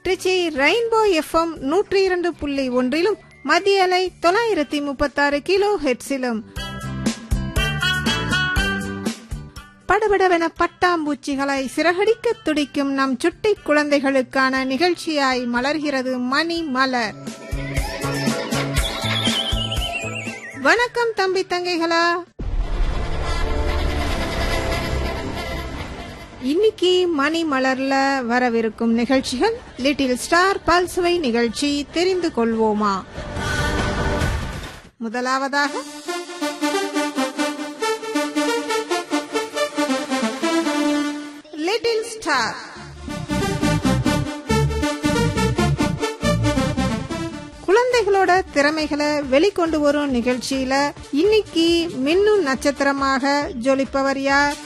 Trichy rainbow FM நூற்றி இரண்டு புள்ளி ஒன்றிலும் மத்திய அலை தொள்ளாயிரத்தி முப்பத்தாறு கிலோ ஹெட்ஸிலும் படபடவென பட்டாம்பூச்சிகளை சிறகடிக்க துடிக்கும் நம் சுட்டி குழந்தைகளுக்கான நிகழ்ச்சியாய் மலர்கிறது மணி மலர் வணக்கம் தம்பி தங்கைகளா இன்னைக்கு மணி மலர்ல வரவிருக்கும் நிகழ்ச்சிகள் லிட்டில் ஸ்டார் பல்சுவை நிகழ்ச்சி தெரிந்து கொள்வோமா முதலாவதாக லிட்டில் ஸ்டார் குழந்தைகளோட திறமைகளை வெளிக்கொண்டு வரும் நிகழ்ச்சியில இன்னைக்கு மின்னும் நட்சத்திரமாக ஜொலிப்பவர் யார்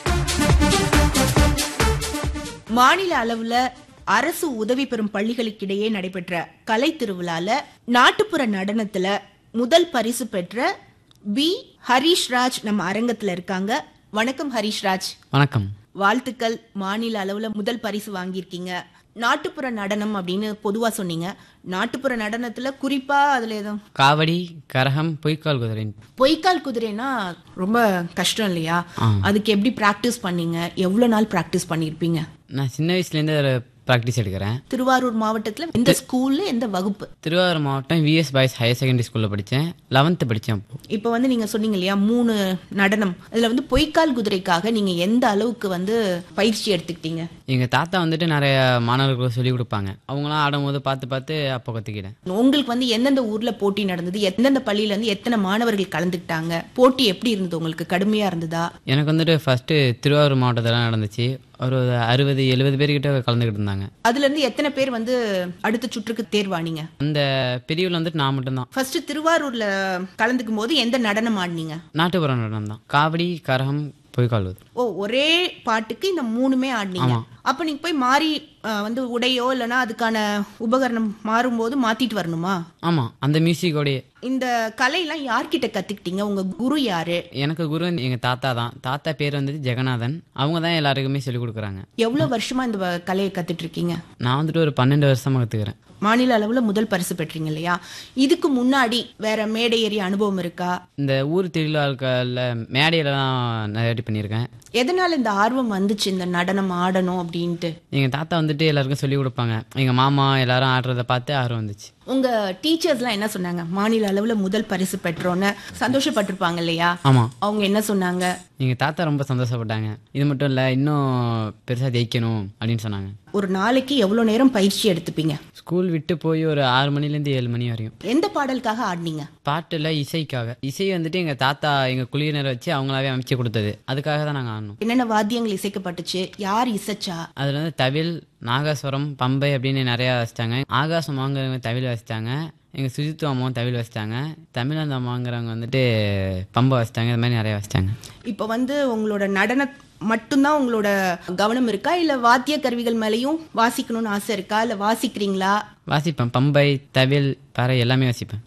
மாநில அளவுல அரசு உதவி பெறும் பள்ளிகளுக்கிடையே நடைபெற்ற கலை திருவிழால நாட்டுப்புற நடனத்துல முதல் பரிசு பெற்ற பி ஹரிஷ் ராஜ் நம்ம அரங்கத்துல இருக்காங்க வணக்கம் ஹரிஷ் ராஜ் வணக்கம் வாழ்த்துக்கள் மாநில அளவுல முதல் பரிசு வாங்கியிருக்கீங்க நாட்டுப்புற நடனம் அப்படின்னு பொதுவா சொன்னீங்க நாட்டுப்புற நடனத்துல குறிப்பா அதுல எதுவும் காவடி கரகம் பொய்க்கால் குதிரை பொய்க்கால் குதிரைனா ரொம்ப கஷ்டம் இல்லையா அதுக்கு எப்படி பிராக்டிஸ் பண்ணீங்க எவ்வளவு நாள் பிராக்டிஸ் பண்ணிருப்பீங்க நான் சின்ன வயசுலேருந்து ஒரு ப்ராக்டிஸ் எடுக்கிறேன் திருவாரூர் மாவட்டத்துல எந்த ஸ்கூல்ல எந்த வகுப்பு திருவாரூர் மாவட்டம் விஎஸ் பாய்ஸ் ஹையர் செகண்டரி ஸ்கூலில் படித்தேன் லெவன்த்து படித்தேன் அப்போ இப்போ வந்து நீங்க சொன்னீங்க இல்லையா மூணு நடனம் அதுல வந்து பொய்க்கால் குதிரைக்காக நீங்க எந்த அளவுக்கு வந்து பயிற்சி எடுத்துக்கிட்டீங்க எங்கள் தாத்தா வந்துட்டு நிறைய மாணவர்களுக்கு சொல்லிக் கொடுப்பாங்க அவங்களாம் ஆடும்போது பார்த்து பார்த்து அப்போ கற்றுக்கிட்டேன் உங்களுக்கு வந்து எந்தெந்த ஊர்ல போட்டி நடந்தது எந்தெந்த பள்ளியில இருந்து எத்தனை மாணவர்கள் கலந்துக்கிட்டாங்க போட்டி எப்படி இருந்தது உங்களுக்கு கடுமையா இருந்ததா எனக்கு வந்துட்டு ஃபஸ்ட்டு திருவாரூர் மாவட்டத்தில் நடந்துச்சு ஒரு அறுபது எழுபது பேர்கிட்ட கலந்துக்கிட்டு இருந்தாங்க அதுல இருந்து எத்தனை பேர் வந்து அடுத்த சுற்றுக்கு தேர்வானீங்க அந்த பிரிவில் வந்துட்டு நான் மட்டும்தான் ஃபர்ஸ்ட் திருவாரூர்ல கலந்துக்கும் போது எந்த நடனம் ஆடினீங்க நாட்டுப்புற நடனம் தான் காவடி கரகம் பொய்க்கால் குதிரை ஓ ஒரே பாட்டுக்கு இந்த மூணுமே ஆடினீங்க அப்ப நீங்க போய் மாறி அஹ், வந்து உடையோ இல்லைன்னா அதுக்கான உபகரணம் மாறும்போது மாத்திட்டு வரணுமா ஆமாம் அந்த மியூசிக்கோடைய இந்த கலையெல்லாம் யார்கிட்ட கத்துக்கிட்டீங்க உங்க குரு யாரு எனக்கு குரு எங்கள் தாத்தா தான் தாத்தா பேர் வந்துட்டு ஜெகநாதன் அவங்க தான் எல்லாருக்குமே சொல்லிக் கொடுக்குறாங்க எவ்வளவு வருஷமா இந்த வ- கலையை கத்துட்டு இருக்கீங்க நான் வந்துட்டு ஒரு பன்னெண்டு வருஷமா கற்றுக்கிறேன் மாநில அளவுல முதல் பரிசு பெற்றீங்க இல்லையா இதுக்கு முன்னாடி வேற மேடை ஏறிய அனுபவம் இருக்கா இந்த ஊர் திருவிழாக்களில் மேடையிலலாம் நிறைய வாட்டி பண்ணியிருக்கேன் எதனால இந்த ஆர்வம் வந்துச்சு இந்த நடனம் ஆடணும் அப்படின்ட்டு எங்கள் தாத்தா வந்துட்டு எல்லாருக்கும் சொல்லிக் கொடுப்பாங்க எங்கள் மாமா எல்லாரும் ஆடுறத பார்த்து ஆர்வம் வந்துச்சு உங்க டீச்சர்ஸ்லாம் என்ன சொன்னாங்க மாநில அளவுல முதல் பரிசு பெற்றோன்னு சந்தோஷப்பட்டிருப்பாங்க இல்லையா ஆமாம் அவங்க என்ன சொன்னாங்க எங்கள் தாத்தா ரொம்ப சந்தோஷப்பட்டாங்க இது மட்டும் இல்லை இன்னும் பெருசாக ஜெயிக்கணும் அப்படின்னு சொன்னாங்க ஒரு நாளைக்கு எவ்வளவு நேரம் பயிற்சி எடுத்துப்பீங்க ஸ்கூல் விட்டு போய் ஒரு ஆறு மணிலேருந்து ஏழு மணி வரையும் எந்த பாடலுக்காக ஆடினீங்க பாட்டில் இசைக்காக இசை வந்துட்டு எங்கள் தாத்தா எங்கள் குழுவினரை வச்சு அவங்களாவே அமைச்சு கொடுத்தது அதுக்காக தான் நாங்கள் ஆடணும் என்னென்ன வாத்தியங்கள் இசைக்கப்பட்டுச்சு யார் இசைச்சா அதில் வந்து தவில் நாகாஸ்வரம் பம்பை அப்படின்னு நிறையா வச்சிட்டாங்க ஆகாசம் வாங்குறவங்க தவில் வச்சிட்டாங்க எங்கள் சுஜித்து அம்மாவும் தவில் வச்சிட்டாங்க தமிழ் அம்மாங்கிறவங்க வந்துட்டு பம்பை வச்சிட்டாங்க இது மாதிரி நிறையா வச்சிட்டாங்க இப்போ வந்து உங்களோட நடன மட்டும்தான் உங்களோட கவனம் இருக்கா இல்ல வாத்திய கருவிகள் மேலயும் வாசிக்கணும்னு ஆசை இருக்கா இல்ல வாசிக்கிறீங்களா வாசிப்பேன் பம்பை தவில் பறை எல்லாமே வாசிப்பேன்